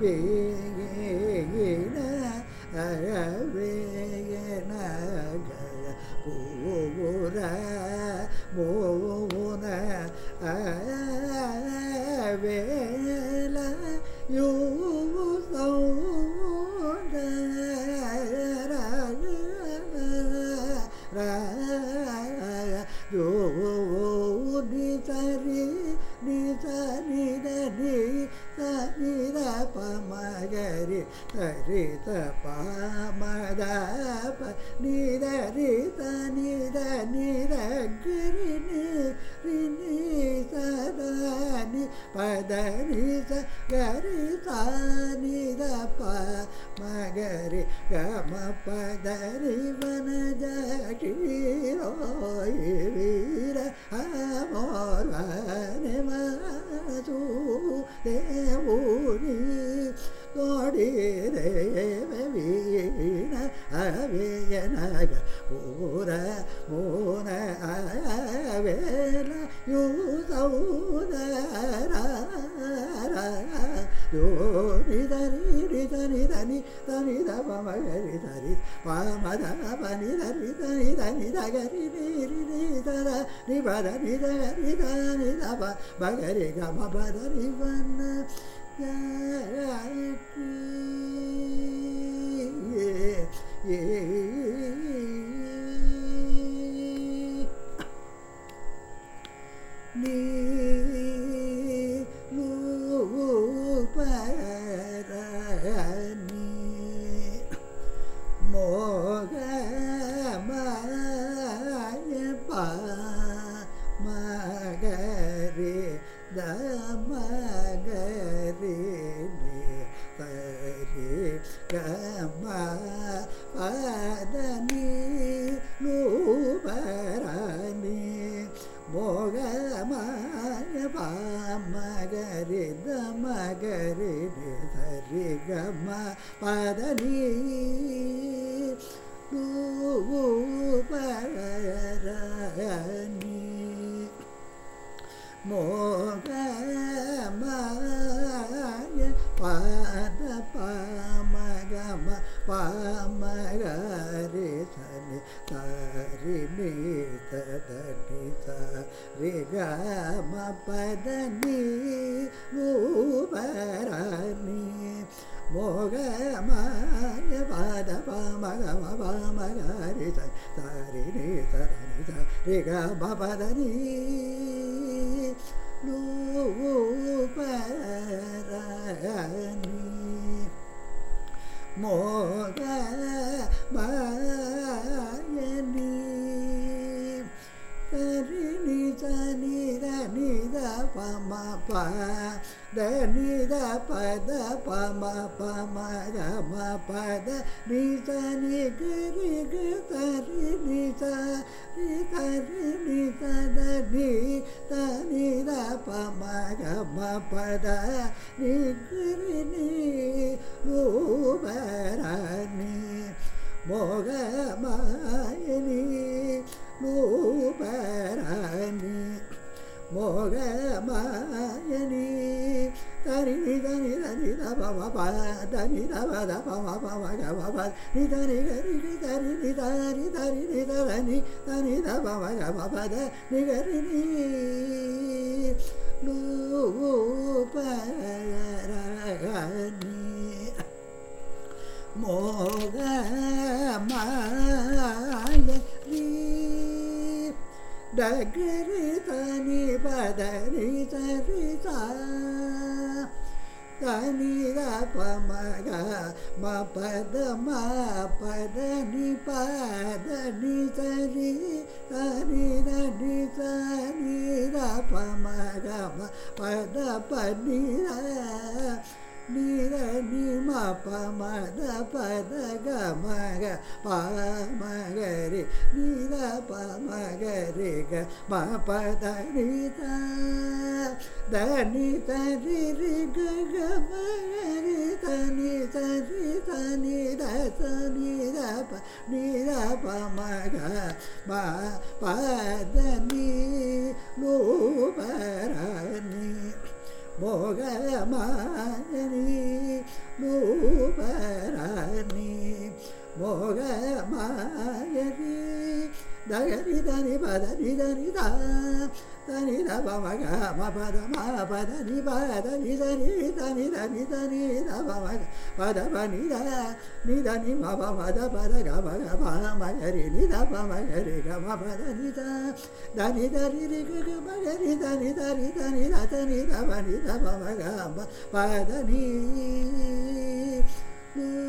வீண அழவேயன பூர மூன வேல சரி நீ சரி நீ சரி பமகரி சரி பமத நீதரி தனித நீரகிரி நீ சதனி பதனி சரி சானித ப மகரி கம பதரி வனஜீரோய் வீர அமோர்வனி மசூ தேவூரி கோடி தேவ வீண அவேயனக பூர மூன அவேல யூசௌதர யோனி தரி தனி தனி தனி தப மகரி தரி பமத பனி தரி தனி தனி தகரி நீரி நீ தர நி பத நி தகரி தனி தப மகரி கம பத நி வண்ண நீ பரணி மோகமாய பா மகரி தமகரி பரி கம பதனி நூபரணி மோகமாய பாமகரி தமகரி சரி கம பதனி நூபரணி மோகமாய பாத பாமகம பாமகரி சனி சரி நீ ததனி சரி கம பதனி மூபரணி மோகமாய பாத பாமகம பாமகரி சரி நீ சரி சரி கம பதனி நூபரணி மோக மாயனி சரி நி சனி ரணி த பம ப த நி த பத பம பம ரம பத நி சனி கிரி கு சரி நி சரி சரி நி சத நி தனி த பம ரம பத நி கிரி நி நூபரணி மோகமாயனி நூபரணி மோகமாயனி தனி தனி தனி தப ப தனி தப தப ம ப ம க ம ப நி தனி கரி நி தனி நி தனி தனி நி தனி தனி தப ம க ம ப த நி கரி நி நூபரணி மோகமாயி டகரி தனி பதனி சரி தனி பமக ம பத ம பதனி பதனி சரி தனி தனி சரி பமக ம பத பனி நீர நீ ம ப மத பத க மக ப மகரி நீர ப மகரி க ம பத நீ த த நீ த ரி ரி க க மகரி த நீ த ரி த நீ த த நீ த ப நீ த ப மக ம பத நீ நூ பரணி மோகமாயனி நூபரணி மோக மாயரி தகரி தனி பதனி தனி தா தனி தப மக ம பத ம பத நி பத நி தனி தனி தனி தனி தப மக பத ப நி த நி த நி ம ப மத பத க ம க ம மகரி நி த ப மகரி க ம பத நி த த நி த ரி ரி க க மகரி த நி த ரி த நி த த நி த ப நி த ப ம க ம பத நி